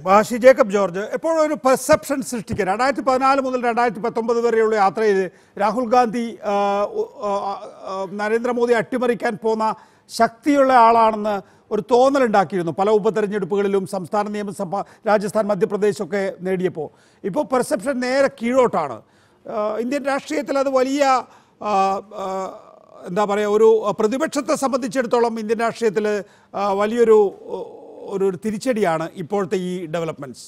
ബാഷി Jacob George എപ്പോഴും ഒരു perception സൃഷ്ടിക്കുക രണ്ടായിരത്തി പതിനാല് മുതൽ രണ്ടായിരത്തി പത്തൊമ്പത് വരെയുള്ള യാത്രയിൽ രാഹുൽ ഗാന്ധി ആ, ഉ- ആ, ആ, നരേന്ദ്രമോദി അട്ടിമറിക്കാൻ പോന്ന ശക്തിയുള്ള ആളാണെന്ന് ഒരു തോന്നലുണ്ടാക്കിയിരുന്നു പല ഉപതെരഞ്ഞെടുപ്പുകളിലും സംസ്ഥാന നിയമസഭ രാജസ്ഥാൻ മധ്യപ്രദേശ് ഒക്കെ നേടിയപ്പോൾ ഇപ്പോൾ പെർസെപ്ഷൻ നേരെ കീഴോട്ടാണ് ആ, ഇന്ത്യൻ രാഷ്ട്രീയത്തിൽ അത് വലിയ ആ, ആ, എന്താ പറയുക ഒരു പ്രതിപക്ഷത്തെ സംബന്ധിച്ചിടത്തോളം ഇന്ത്യൻ രാഷ്ട്രീയത്തിൽ ആ, വലിയൊരു ഒരു ഒരു തിരിച്ചടിയാണ് ഇപ്പോഴത്തെ ഈ ഡെവലപ്മെൻറ്റ്സ്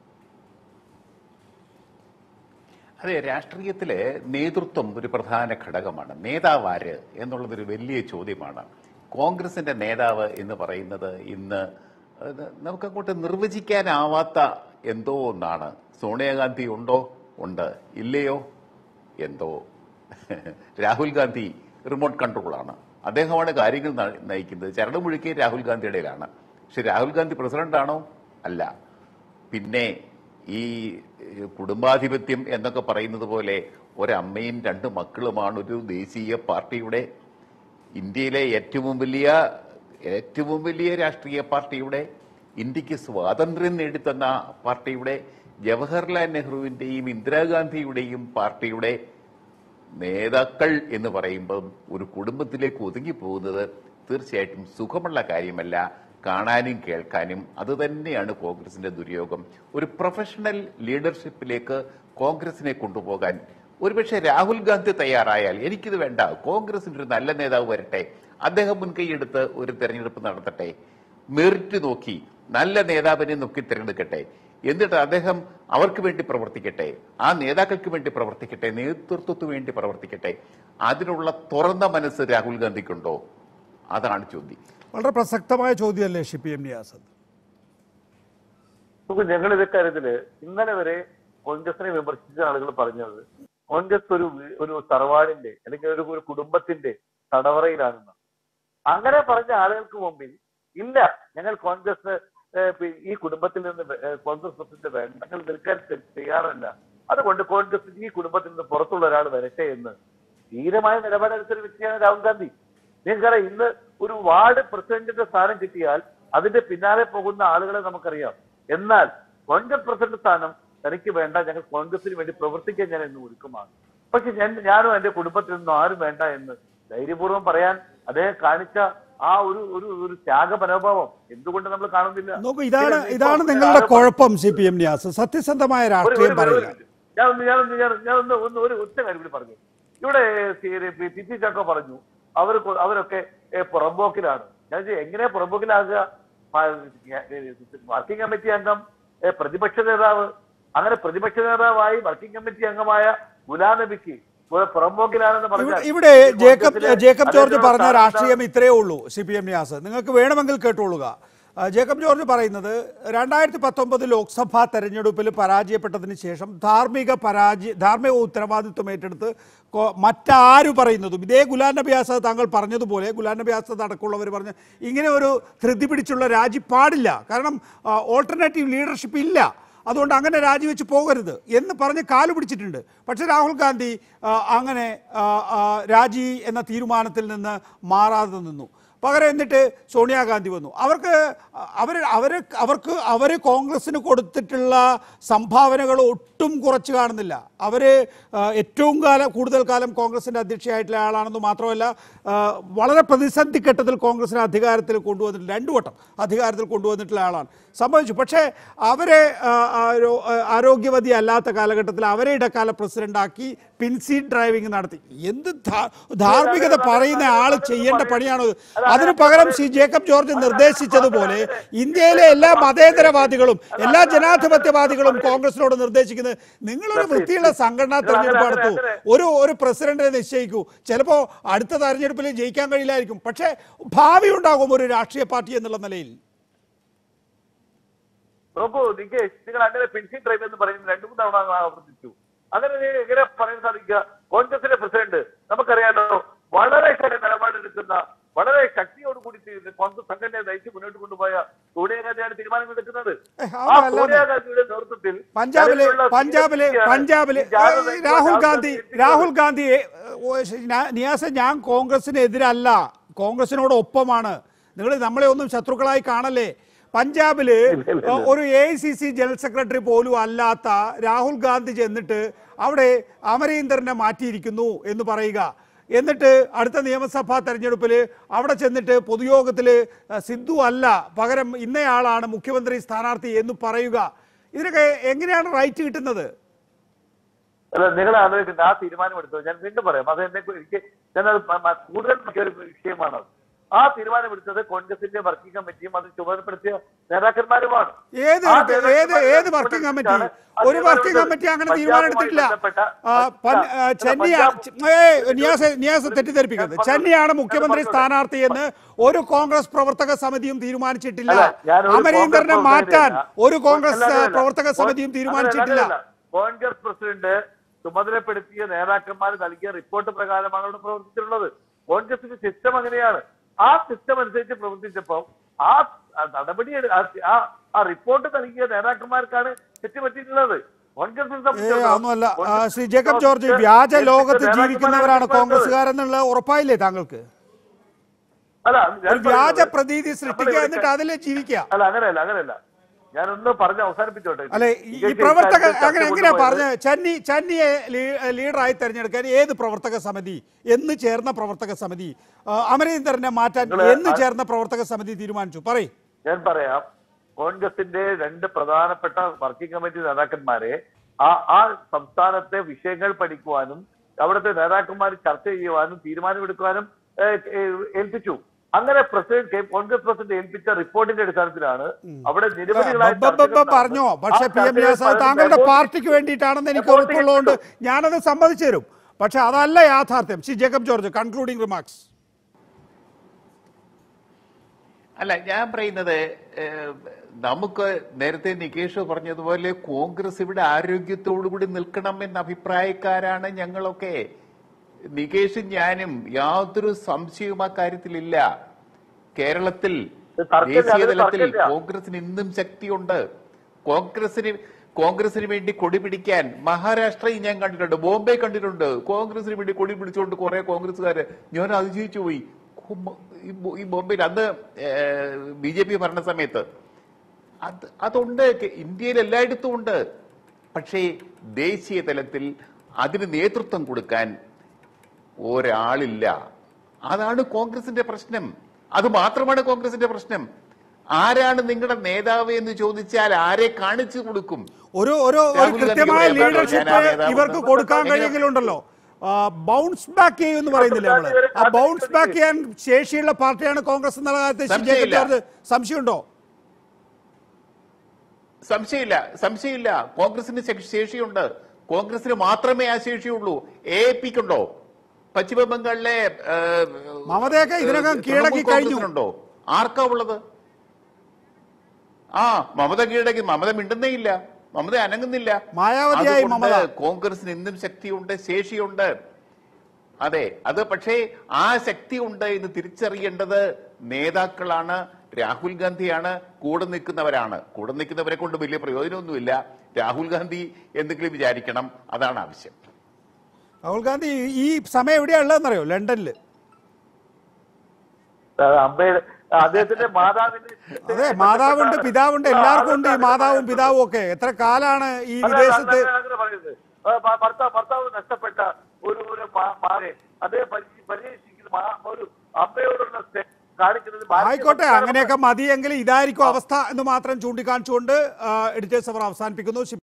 അതെ രാഷ്ട്രീയത്തിലെ നേതൃത്വം ഒരു പ്രധാന ഘടകമാണ് നേതാവ് ആര് എന്നുള്ളതൊരു വലിയ ചോദ്യമാണ് കോൺഗ്രസിന്റെ നേതാവ് എന്ന് പറയുന്നത് ഇന്ന് അത് നമുക്കങ്ങോട്ട് നിർവചിക്കാനാവാത്ത എന്തോ ഒന്നാണ് സോണിയാഗാന്ധി ഉണ്ടോ ഉണ്ട് ഇല്ലയോ എന്തോ രാഹുൽ ഗാന്ധി റിമോട്ട് കൺട്രോളാണ് അദ്ദേഹമാണ് കാര്യങ്ങൾ ന- നയിക്കുന്നത് ചരട് മുഴുക്കിയ രാഹുൽ ഗാന്ധിയുടേതാണ് പക്ഷെ രാഹുൽ ഗാന്ധി പ്രസിഡന്റാണോ അല്ല പിന്നെ ഈ ഏഹ്, കുടുംബാധിപത്യം എന്നൊക്കെ പറയുന്നത് പോലെ ഒരമ്മയും രണ്ട് മക്കളുമാണ് ഒരു ദേശീയ പാർട്ടിയുടെ ഇന്ത്യയിലെ ഏറ്റവും വലിയ ഏറ്റവും വലിയ രാഷ്ട്രീയ പാർട്ടിയുടെ ഇന്ത്യക്ക് സ്വാതന്ത്ര്യം നേടിത്തന്ന പാർട്ടിയുടെ ജവഹർലാൽ നെഹ്റുവിന്റെയും ഇന്ദിരാഗാന്ധിയുടെയും പാർട്ടിയുടെ നേതാക്കൾ എന്ന് പറയുമ്പോൾ ഒരു കുടുംബത്തിലേക്ക് ഒതുങ്ങി പോകുന്നത് തീർച്ചയായിട്ടും സുഖമുള്ള കാര്യമല്ല കാണാനും കേൾക്കാനും അത് തന്നെയാണ് കോൺഗ്രസിന്റെ ദുര്യോഗം ഒരു പ്രൊഫഷണൽ ലീഡർഷിപ്പിലേക്ക് കോൺഗ്രസിനെ കൊണ്ടുപോകാൻ ഒരുപക്ഷെ രാഹുൽ ഗാന്ധി തയ്യാറായാൽ എനിക്കിത് വേണ്ട കോൺഗ്രസിന്റെ ഒരു നല്ല നേതാവ് വരട്ടെ അദ്ദേഹം മുൻകൈയെടുത്ത് ഒരു തെരഞ്ഞെടുപ്പ് നടത്തട്ടെ മെറിറ്റ് നോക്കി നല്ല നേതാവിനെ നോക്കി തിരഞ്ഞെടുക്കട്ടെ എന്നിട്ട് അദ്ദേഹം അവർക്ക് വേണ്ടി പ്രവർത്തിക്കട്ടെ ആ നേതാക്കൾക്ക് വേണ്ടി പ്രവർത്തിക്കട്ടെ നേതൃത്വത്തിന് വേണ്ടി പ്രവർത്തിക്കട്ടെ അതിനുള്ള തുറന്ന മനസ്സ് രാഹുൽ ഗാന്ധിക്കുണ്ടോ അതാണ് ചോദ്യം വളരെ പ്രസക്തമായ ചോദ്യമല്ലേ ഷിപ്പി എം നിയാസത് നോക്കൂ ഞങ്ങൾ ഇതേ കാര്യത്തില് ഇന്നലെ വരെ കോൺഗ്രസിനെ വിമർശിച്ച ആളുകൾ പറഞ്ഞത് കോൺഗ്രസ് ഒരു വീ- ഒരു തറവാടിന്റെ അല്ലെങ്കിൽ ഒരു ഒരു കുടുംബത്തിന്റെ തടവറയിലാണെന്ന് അങ്ങനെ പറഞ്ഞ ആളുകൾക്ക് മുമ്പിൽ ഇല്ല ഞങ്ങൾ കോൺഗ്രസ് ഏഹ്, പി- ഈ കുടുംബത്തിൽ നിന്ന് വേ- ഏഹ്, കോൺഗ്രസ് പ്രസിഡന്റ് വേണ്ട ഞങ്ങൾ നിൽക്കാൻ ത- തയ്യാറല്ല അതുകൊണ്ട് കോൺഗ്രസ് ഈ കുടുംബത്തിൽ നിന്ന് പുറത്തുള്ള ഒരാൾ വരട്ടെ എന്ന് ധീരമായ നിലപാടെടുത്ത ഒരു വ്യക്തിയാണ് രാഹുൽ ഗാന്ധി നിങ്ങൾക്കറിയാം ഇന്ന് ഒരു വാർഡ് പ്രസിഡന്റിന്റെ സ്ഥാനം കിട്ടിയാൽ അതിന്റെ പിന്നാലെ പോകുന്ന ആളുകളെ നമുക്കറിയാം എന്നാൽ കോൺഗ്രസ് പ്രസിഡന്റ് സ്ഥാനം തനിക്ക് വേണ്ട ഞങ്ങൾ കോൺഗ്രസിന് വേണ്ടി പ്രവർത്തിക്കാൻ ഞാൻ ഇന്ന് ഒരുക്കമാണ് പക്ഷെ ഞാൻ ഞാനും എന്റെ കുടുംബത്തിൽ നിന്നും ആരും വേണ്ട എന്ന് ധൈര്യപൂർവ്വം പറയാൻ അദ്ദേഹം കാണിച്ച ആ ഒരു ഒരു ഒരു ത്യാഗ മനോഭാവം എന്തുകൊണ്ട് നമ്മൾ കാണുന്നില്ല നോക്കൂ ഇതാണ് ഇപ്പൊ ഇതാണ് ഇപ്പൊ നിങ്ങളുടെ ആരോ- കുഴപ്പം സി പി എം നിയാസ് സത്യസന്ധമായ ഒരു- രാഷ്ട്രീയം ഒരു- പറയില്ല ഒരു- ഞാനൊന്ന് ഞാനൊന്ന് ഞാൻ ഞാനൊന്ന് ഒന്ന് ഒരു ഒറ്റ കാര്യം കൂടി പറഞ്ഞു ഇവിടെ തിത്തി ചാക്കോ പറഞ്ഞു അവർ കൊ- അവരൊക്കെ ഏ, പുറമ്പോക്കിലാണ് ഞാൻ ചോദിച്ചു, എങ്ങനെ പുറമ്പോക്കിലാകുക വർക്കിംഗ് കമ്മിറ്റി അംഗം ഏ, പ്രതിപക്ഷ നേതാവ് അങ്ങനെ പ്രതിപക്ഷ നേതാവായി വർക്കിംഗ് കമ്മിറ്റി അംഗമായ ഗുലാം നബിക്ക് പുറ- പുറമ്പോക്കിലാണെന്ന് ഇവിടെ- പറഞ്ഞാൽ ഇവിടെ ഈ ജേക്കബ് കോൺഗ്രസിലെ ജേക്കബ് ജോർജ് അദ്ദേഹത്തിനുള്ള പറഞ്ഞ സ്ഥാനം രാഷ്ട്രീയം ഇത്രയേ ഉള്ളൂ സി പി എം നിയാസ് നിങ്ങൾക്ക് വേണമെങ്കിൽ കേട്ടോളുക ആ, ജേക്കബ് ജോർജ് പറയുന്നത് രണ്ടായിരത്തി പത്തൊമ്പത് ലോക്സഭാ തെരഞ്ഞെടുപ്പിൽ പരാജയപ്പെട്ടതിന് ശേഷം ധാർമ്മിക പരാജയ ധാർമ്മിക ഉത്തരവാദിത്വം ഏറ്റെടുത്ത് കൊ- മറ്റാര് പറയുന്നതും ഇതേ ഗുലാം നബി ആസാദ് താങ്കൾ പറഞ്ഞതുപോലെ ഗുലാം നബി ആസാദ് അടക്കമുള്ളവർ പറഞ്ഞ ഇങ്ങനെ ഒരു ധൃതി പിടിച്ചുള്ള രാജി പാടില്ല കാരണം ഓൾട്ടർനേറ്റീവ് ലീഡർഷിപ്പ് ഇല്ല അതുകൊണ്ട് അങ്ങനെ രാജിവെച്ച് പോകരുത് എന്ന് പറഞ്ഞ് കാല് പിടിച്ചിട്ടുണ്ട് പക്ഷേ രാഹുൽ ഗാന്ധി ആ, അങ്ങനെ ആ, ആ, രാജി എന്ന തീരുമാനത്തിൽ നിന്ന് മാറാതെ നിന്നു പകരം എന്നിട്ട് സോണിയാഗാന്ധി വന്നു അവർക്ക് അവർ അവർ അവർക്ക് അവർ കോൺഗ്രസ്സിന് കൊടുത്തിട്ടുള്ള സംഭാവനകൾ ഒട്ടും കുറച്ച് കാണുന്നില്ല അവർ ഏറ്റവും കാലം കൂടുതൽ കാലം കോൺഗ്രസിൻ്റെ അധ്യക്ഷയായിട്ടുള്ള ആളാണെന്ന് മാത്രമല്ല ആ, വളരെ പ്രതിസന്ധി ഘട്ടത്തിൽ കോൺഗ്രസിനെ അധികാരത്തിൽ കൊണ്ടുവന്നിട്ട് രണ്ടു വട്ടം അധികാരത്തിൽ കൊണ്ടുവന്നിട്ടുള്ള ആളാണ് സംഭവിച്ചു പക്ഷേ അവരെ ആ, ആരോ- ആ, ആരോഗ്യവതി അല്ലാത്ത കാലഘട്ടത്തിൽ അവരെ ഇടക്കാല പ്രസിഡന്റാക്കി പിൻസീറ്റ് ഡ്രൈവിംഗ് നടത്തി എന്ത് ധാ- ധാർമ്മികത പറയുന്ന ആൾ ചെയ്യേണ്ട പണിയാണോ ഇത്? അതിനു പകരം ശ്രീ ജേക്കബ് ജോർജ് നിർദ്ദേശിച്ചതുപോലെ ഇന്ത്യയിലെ എല്ലാ മതേതരവാദികളും എല്ലാ ജനാധിപത്യവാദികളും കോൺഗ്രസിനോട് നിർദ്ദേശിക്കുന്നത് നിങ്ങളൊരു വൃത്തിയുള്ള സംഘടനാ തെരഞ്ഞെടുപ്പ് നടത്തൂ ഒരു ഒരു പ്രസിഡന്റിനെ നിശ്ചയിക്കൂ ചിലപ്പോൾ അടുത്ത തെരഞ്ഞെടുപ്പിൽ ജയിക്കാൻ കഴിയില്ലായിരിക്കും പക്ഷേ ഭാവി ഉണ്ടാകും ഒരു രാഷ്ട്രീയ പാർട്ടി എന്നുള്ള നിലയിൽ നോക്കൂ നിങ്ങൾക്ക് നിങ്ങൾ അങ്ങനെ പെൻഷൻ ഡ്രൈവ് എന്ന് പറയുന്നത് രണ്ടു മൂന്ന് തവണ ആവർത്തിച്ചു അങ്ങനെ നിങ്ങൾ എങ്ങനെ പറയാൻ സാധിക്കുക കോൺഗ്രസിന്റെ പ്രസിഡന്റ് നമുക്കറിയാലോ വളരെ ശരി നിലപാടെടുക്കുന്ന വളരെ ശക്തിയോടുകൂടി തി- കോൺഗ്രസ് സംഘടനയെ നയിച്ച് മുന്നോട്ട് കൊണ്ടുപോയ സോണിയാഗാന്ധിയാണ് തീരുമാനങ്ങൾ എടുക്കുന്നത് ഏഹ്, ആ അതല്ലാതെ സോണിയാഗാന്ധിയുടെ നേതൃത്വത്തിൽ പഞ്ചാബിലെ നിലവിലുള്ള പഞ്ചാബിലെ CSP യാണ് പഞ്ചാബിലെ ഈ ജാഥ ഏഹ്, നയിക്കുന്ന രാഹുൽ ഗാന്ധി എത്തിക്കുന്നത്. രാഹുൽ ഗാന്ധി ഏഹ്, ഓ, ശരി, ഞാ- നിയാസെ ഞാൻ കോൺഗ്രസിന് എതിരല്ല കോൺഗ്രസിനോട് ഒപ്പമാണ് നിങ്ങൾ നമ്മളെ ഒന്നും ശത്രുക്കളായി കാണല്ലേ പഞ്ചാബില് ഇല്ല, ഇല്ല, ഇല്ല. ഒരു A I C C general secretary പോലും അല്ലാത്ത രാഹുൽ ഗാന്ധി ചെന്നിട്ട് അവിടെ അമരീന്ദറിനെ മാറ്റിയിരിക്കുന്നു എന്ന് പറയുക എന്നിട്ട് അടുത്ത നിയമസഭാ തെരഞ്ഞെടുപ്പിൽ അവിടെ ചെന്നിട്ട് പൊതുയോഗത്തിൽ സിദ്ധു അല്ല പകരം ഇന്നയാളാണ് മുഖ്യമന്ത്രി സ്ഥാനാർത്ഥി എന്ന് പറയുക ഇതിനൊക്കെ എങ്ങനെയാണ് റൈറ്റ് കിട്ടുന്നത് അല്ല നിങ്ങൾ ആലോചിക്കുന്നത് ആ തീരുമാനം എടുത്തു ഞാൻ വീണ്ടും പറയാം അത് എന്നെ എനിക്ക് ഞാനത് മ- മ- കൂടുതൽ നോക്കിയ ഒരു വിഷയമാണ് അത്. ആ തീരുമാനം എടുത്തത് കോൺഗ്രസിന്റെ വർക്കിംഗ് കമ്മിറ്റിയും അത് ചുമതലപ്പെടുത്തിയ നേതാക്കന്മാരുമാണ് ഏത് ആ ഏത് നേതാക്കന്മാരെ ഏത് വർക്കിംഗ് കമ്മിറ്റി ആണ് ആ ഒരു വർക്കിംഗ് തീരുമാനം കമ്മിറ്റി അങ്ങനെ പഞ്ചാബുമായി തീരുമാനം എടുത്തിട്ടില്ല ബന്ധപ്പെട്ട ആ, പൻ- ആ, അല്ല, ചെന്നിയാണ് പഞ്ചാബ് ഏ നിയാസ് നിയാസ് തെറ്റിദ്ധരിപ്പിക്കുന്നത് ഞാൻ ചെന്നിയാണ് മുഖ്യമന്ത്രി പറഞ്ഞോട്ടെ. സ്ഥാനാർത്ഥി എന്ന് ഒരു കോൺഗ്രസ് പ്രവർത്തക സമിതിയും തീരുമാനിച്ചിട്ടില്ല അല്ല, ഞാനൊരു അമരീന്ദറിനെ കോൺഗ്രസ് മാറ്റാൻ പ്രവർത്തകനല്ല. ഒരു കോൺഗ്രസ് അല്ല, അല്ല, അല്ല. പ്രവർത്തക സമിതിയും അങ്ങനെയല്ല, തീരുമാനിച്ചിട്ടില്ല അങ്ങനെയല്ല. കോൺഗ്രസ് പ്രസിഡന്റ് ചുമതലപ്പെടുത്തിയ നേതാക്കന്മാർ നൽകിയ റിപ്പോർട്ട് പ്രകാരമാണ് അവിടെ പ്രവർത്തിച്ചിട്ടുള്ളത് കോൺഗ്രസിന്റെ സിസ്റ്റം അങ്ങനെയാണ് ആ സിസ്റ്റം അനുസരിച്ച് പ്രവർത്തിച്ചപ്പോൾ ആ ആ നടപടി എടു- ആ- ആ ആ റിപ്പോർട്ട് നൽകിയ നേതാക്കന്മാർക്കാണ് തെറ്റുപറ്റിയിട്ടുള്ളത് കോൺഗ്രസിനെ ഏ സംബന്ധിച്ചിടത്തോളം ഒന്നുമല്ല ആ, കോൺഗ്രസ് ശ്രീ ജേക്കബ് ജോർജ് നേതാക്കന്മാരെ വ്യാജ ലോകത്ത് നേതാക്കന്മാരെ ജീവിക്കുന്നവരാണ് നേതാക്കന്മാരെ കോൺഗ്രസ്സുകാരെന്നുള്ള ഉറപ്പായില്ലേ താങ്കൾക്ക് അല്ല ഞാൻ ഒരു വ്യാജ പറയുന്നത് പ്രതീതി സൃഷ്ടിക്കുക നമ്മളിവിടെ എന്നിട്ട് അതിലെ ജീവിക്കുക അല്ല അങ്ങനെയല്ല അങ്ങനെയല്ല ഞാനൊന്ന് പറഞ്ഞ് അവസാനിപ്പിച്ചോട്ടെ അല്ലെ ഈ- ഈ ഇതൊക്കെ പ്രവർത്തക ഇക്കാര്യത്തിൽ അങ്ങനെ ചർച്ച എങ്ങനെയാ കൊണ്ടുപോയത് പറഞ്ഞ ചന്നി ചന്നിയെ ലീ- ലീഡറായി തെരഞ്ഞെടുക്കാൻ ഏത് പ്രവർത്തക സമിതി എന്ന് ചേർന്ന പ്രവർത്തക സമിതി ആ, അമരീന്ദറിനെ മാറ്റാൻ നിങ്ങള് എന്ന് ആ- ചേർന്ന പ്രവർത്തക സമിതി തീരുമാനിച്ചു പറയ് ഞാൻ പറയാം കോൺഗ്രസിന്റെ രണ്ട് പ്രധാനപ്പെട്ട വർക്കിംഗ് കമ്മിറ്റി നേതാക്കന്മാരെ ആ ആ സംസ്ഥാനത്തെ വിഷയങ്ങൾ പഠിക്കുവാനും അവിടുത്തെ നേതാക്കന്മാർ ചർച്ച ചെയ്യുവാനും തീരുമാനമെടുക്കുവാനും ഏഹ്, ഏഹ്, ഏൽപ്പിച്ചു അങ്ങനെ പ്രസിഡന്റ് കെ- കോൺഗ്രസ് പ്രസിഡന്റ് ഏൽപ്പിച്ച റിപ്പോർട്ടിന്റെ അടിസ്ഥാനത്തിലാണ് അവിടെ നിരവധികളായ ബബ്ബബ്ബ ചർച്ചകൾ നടന്നു. പറഞ്ഞോ പക്ഷെ ആ പി എം ചർച്ചകളിൽ നിയാസ് അത് പലരും താങ്കളുടെ negotiate പാർട്ടിക്ക് വേണ്ടിയിട്ടാണെന്ന് എനിക്ക് negotiate ഉറപ്പുള്ളതുകൊണ്ട് ചെയ്തു. ഞാനത് സമ്മതിച്ചു തരും പക്ഷെ അതല്ല യാഥാർത്ഥ്യം ശ്രീ ജേക്കബ് ജോർജ് കൺക്ലൂഡിംഗ് റിമാർക്സ് അല്ല ഞാൻ പറയുന്നത് ഏഹ്, നമുക്ക് നേരത്തെ നികേഷ് പറഞ്ഞതുപോലെ കോൺഗ്രസ് ഇവിടെ ആരോഗ്യത്തോടു കൂടി നിൽക്കണം എന്ന അഭിപ്രായക്കാരാണ് ഞങ്ങളൊക്കെ നികേഷും ഞാനും യാതൊരു സംശയവും ആ കാര്യത്തിലില്ല കേരളത്തിൽ ഇത് തർക്കമില്ല, ദേശീയ അതിന് തലത്തിൽ തർക്കമില്ല. കോൺഗ്രസിന് ഇന്നും ശക്തിയുണ്ട് കോൺഗ്രസിന് കോൺഗ്രസിന് വേണ്ടി കൊടി പിടിക്കാൻ മഹാരാഷ്ട്രയിൽ ഞാൻ കണ്ടിട്ടുണ്ട് ബോംബെ കണ്ടിട്ടുണ്ട് കോൺഗ്രസിന് വേണ്ടി കൊടി പിടിച്ചുകൊണ്ട് കുറെ കോൺഗ്രസ്സുകാര് ഞാൻ അതിജയിച്ചു പോയി കുമ്മ- ഈ ബോ- ഈ ബോംബെയിൽ അന്ന് ബി ജെ പി ഭരണ സമയത്ത് അത് അതുണ്ട് കെ- ഇന്ത്യയിൽ എല്ലായിടത്തും ഉണ്ട് പക്ഷേ ദേശീയ തലത്തിൽ അതിന് നേതൃത്വം കൊടുക്കാൻ ഒരാളില്ല അതാണ് കോൺഗ്രസിന്റെ പ്രശ്നം അത് മാത്രമാണ് കോൺഗ്രസിന്റെ പ്രശ്നം ആരാണ് നിങ്ങളുടെ നേതാവ് എന്ന് ചോദിച്ചാൽ ആരെ കാണിച്ചു കൊടുക്കും ഒരു ഒരു ഒരു രാഹുൽ ഗാന്ധി കൃത്യമായ പറയാം, ലീഡർഷിപ്പ് ഞാൻ ആ നേതാവ് ഇവർക്ക് ഉണ്ട്. കൊടുക്കാൻ എങ്ങനെ- കഴിയുമെങ്കിലുണ്ടല്ലോ ബൗൺസ് ബാക്ക് ചെയ്യുമെന്ന് പറയുന്നില്ല നമ്മള് ആ ബൗൺസ് ബാക്ക് ചെയ്യാൻ ശേഷിയുള്ള പാർട്ടിയാണ് കോൺഗ്രസ് എന്നുള്ള കാര്യത്തിൽ ശ്രീ ജേക്കബ് സംശയമില്ല. ജോർജ് സംശയമുണ്ടോ സംശയമില്ല സംശയമില്ല കോൺഗ്രസിന് ശേ- ശേഷിയുണ്ട് കോൺഗ്രസിന് മാത്രമേ ആ ശേഷിയുള്ളൂ എ പിക്കുണ്ടോ പശ്ചിമ ബംഗാളിലെ ഏ, മമതയൊക്കെ ഇതിനകം ഏ, കീഴടക്കി തൃണമൂൽ കഴിഞ്ഞു. കോൺഗ്രസിനുണ്ടോ ആർക്കാ ഉള്ളത് ആ മമത കീഴടക്കി മമത മിണ്ടുന്നേ ഇല്ല മമത അനങ്ങുന്നില്ല മായാവതിയായി അതുകൊണ്ട് മമത. കോൺഗ്രസിന് ഇന്നും ശക്തിയുണ്ട് ശേഷിയുണ്ട് അതെ അത് പക്ഷേ ആ ശക്തി ഉണ്ട് എന്ന് തിരിച്ചറിയേണ്ടത് നേതാക്കളാണ് രാഹുൽ ഗാന്ധിയാണ് കൂടെ നിൽക്കുന്നവരാണ് കൂടെ നിൽക്കുന്നവരെ കൊണ്ട് വലിയ പ്രയോജനമൊന്നുമില്ല രാഹുൽ ഗാന്ധി എന്തെങ്കിലും വിചാരിക്കണം അതാണ് ആവശ്യം രാഹുൽ ഗാന്ധി ഈ സമയം എവിടെയാ ഉള്ളതെന്നറിയോ ലണ്ടനിൽ അമ്മയുടെ അദ്ദേഹത്തിന്റെ മാതാവിന്റെ അതെ മാതാവുണ്ട് പിതാവുണ്ട് എല്ലാവർക്കും ഉണ്ട് ഈ മാതാവും പിതാവും ഒക്കെ എത്ര കാലാണ് ഈ അല്ല, വിദേശത്ത് അല്ല, അങ്ങനെ പറയുന്നത് ആ, ഭ- ഭർത്താവ് ഭർത്താവ് നഷ്ടപ്പെട്ട ഒരു ഒരു മാ- മകനെ അദ്ദേഹം പരി- പരിരക്ഷിക്കുന്ന മാ- ഒരു അമ്മയോടുള്ള സ്നേഹം കാണിക്കുന്നത് ഭാരതീയ ആയിക്കോട്ടെ സംസ്കാരമാണ്. അങ്ങനെയൊക്കെ മതിയെങ്കിൽ ഇതായിരിക്കും അവസ്ഥ എന്ന് മാത്രം ചൂണ്ടിക്കാണിച്ചുകൊണ്ട് എഡിറ്റേഴ്സ് അവർ അവസാനിപ്പിക്കുന്നു